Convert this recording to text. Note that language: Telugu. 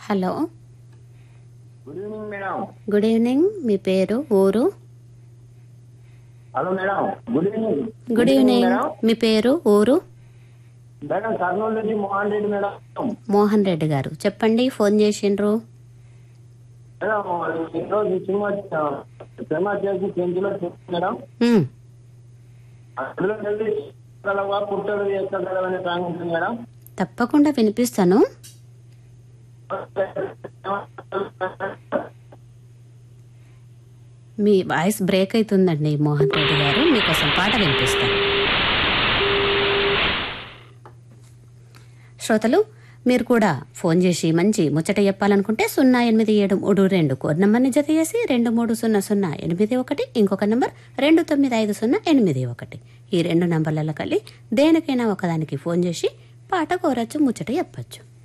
hello good evening madam good evening మీ పేరు ఊరు hello madam good evening good evening madam మీ పేరు ఊరు మేడం కర్నూలు నుంచి మోహన్ రెడ్డి మేడం మోహన్ రెడ్డి గారు చెప్పండి ఫోన్ చేసిండ్రు మేడం ఈరోజు సినిమా సినిమా చేసి టెన్త్లో మేడం మ్, అందులో వెళ్ళి కలవా పుట్టడు ఎక్కగలవా అనే సాంగ్ ఉంటుంది మేడం తప్పకుండా వినిపిస్తాను మీ వాయిస్ బ్రేక్ అవుతుందండి మోహన్ రెడ్డి గారు మీకోసం పాట వినిపిస్తాను శ్రోతలు మీరు కూడా ఫోన్ చేసి మంచి ముచ్చట చెప్పాలనుకుంటే సున్నా ఎనిమిది ఏడు మూడు రెండు కోడ్ నంబర్ని జత చేసి రెండు మూడు సున్నా సున్నా ఎనిమిది ఒకటి ఇంకొక నంబర్ రెండు తొమ్మిది ఐదు సున్నా ఎనిమిది ఒకటి ఈ రెండు నంబర్లలో కలిసి దేనికైనా ఒకదానికి ఫోన్ చేసి పాట కోరచ్చు ముచ్చట చెప్పచ్చు